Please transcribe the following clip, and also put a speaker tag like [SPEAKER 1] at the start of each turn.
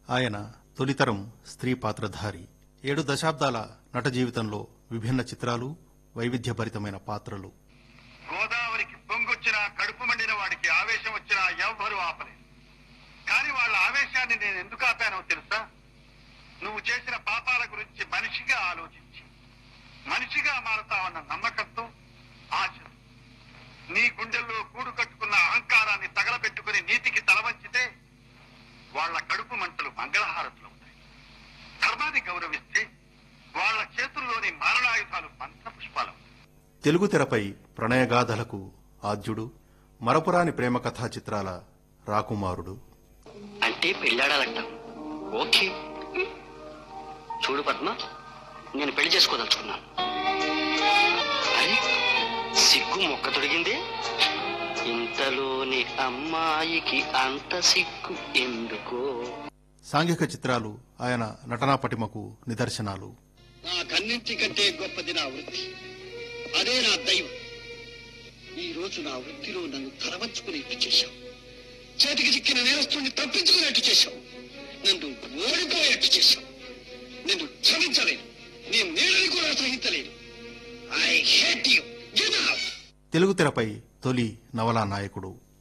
[SPEAKER 1] ఆయన తొలితరం స్త్రీ పాత్రధారి ఏడు దశాబ్దాల నట జీవితంలో విభిన్న చిత్రాలు వైవిధ్యభరితమైన పాత్రలు
[SPEAKER 2] గోదావరికి పొంగొచ్చినా కడుపు మండిన వాడికి ఆవేశం వచ్చినా ఎవ్వరూ ఆపలేదు కానీ వాళ్ళ ఆవేశాన్ని నేను ఎందుకు ఆపానో తెలుసా నువ్వు చేసిన పాపాల గురించి మనిషిగా ఆలోచించి మనిషిగా మారతావన్న నమ్మకంతో ఆశ నీ గుండెల్లో కూడు కట్టుకున్న అహంకారాన్ని తగలబెట్టుకుని నీతికి తలవంచితే వాళ్ళ కడుపు మంటలు మంగళహారతులు అవుతాయి ధర్మాన్ని గౌరవిస్తే వాళ్ళ చేతుల్లోని మారణాయుధాలు మంత్ర పుష్పాలు
[SPEAKER 1] తెలుగు తెరపై ప్రణయగాథలకు ఆద్యుడు మరపురాని ప్రేమ కథా చిత్రాల రాకుమారుడు
[SPEAKER 3] అంటే పెళ్ళాడాలంట ఓకే చూడు పద్మ నేను పెళ్లి చేసుకోదలుచుకున్నాను అరే సిగ్గు మొక్క తొడిగింది ఇంతలోని అమ్మాయికి అంత సిగ్గు ఎందుకో
[SPEAKER 1] సాంఘిక చిత్రాలు ఆయన నటనా పటిమకు నిదర్శనాలు
[SPEAKER 4] నా కన్నింటికంటే గొప్పది నా వృత్తి అదే నా దైవం ఈ రోజు నా వృత్తిలో నన్ను తలవంచుకునేట్టు చేశావు చేతికి చిక్కిన నేరస్తుని తప్పించుకునేట్టు చేశావు నన్ను ఓడిపోయేట్టు చేశావు నిన్ను క్షమించలేను నీ నీడని కూడా సహించలేను ఐ హేట్ యు
[SPEAKER 1] తెలుగు తెరపై తొలి నవలా నాయకుడు